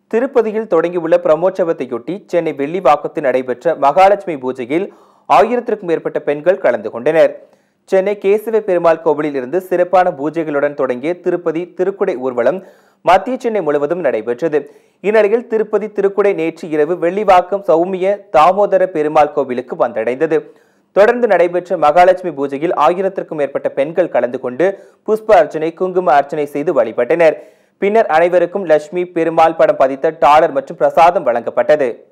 திருப்பதியில் தொடங்கியுள்ள பிரமோற்சவத்தையொட்டி சென்னை வெள்ளிவாக்கத்தில் நடைபெற்ற மகாலட்சுமி பூஜையில் ஆயிரத்திற்கும் மேற்பட்ட பெண்கள் கலந்து கொண்டனர் சென்னை கேசவ பெருமாள் கோவிலில் இருந்து சிறப்பான பூஜைகளுடன் தொடங்கிய திருப்பதி திருக்குடை ஊர்வலம் மத்திய சென்னை முழுவதும் நடைபெற்றது இந்நிலையில் திருப்பதி திருக்குடை நேற்று இரவு வெள்ளிவாக்கம் சௌமிய தாமோதர பெருமாள் கோவிலுக்கு வந்தடைந்தது தொடர்ந்து நடைபெற்ற மகாலட்சுமி பூஜையில் ஆயிரத்திற்கும் மேற்பட்ட பெண்கள் கலந்து கொண்டு புஷ்ப அர்ச்சனை குங்கும அர்ச்சனை செய்து வழிபட்டனர் பின்னர் அனைவருக்கும் லட்சுமி பெருமாள் படம் பதித்த டாலர் மற்றும் பிரசாதம் வழங்கப்பட்டது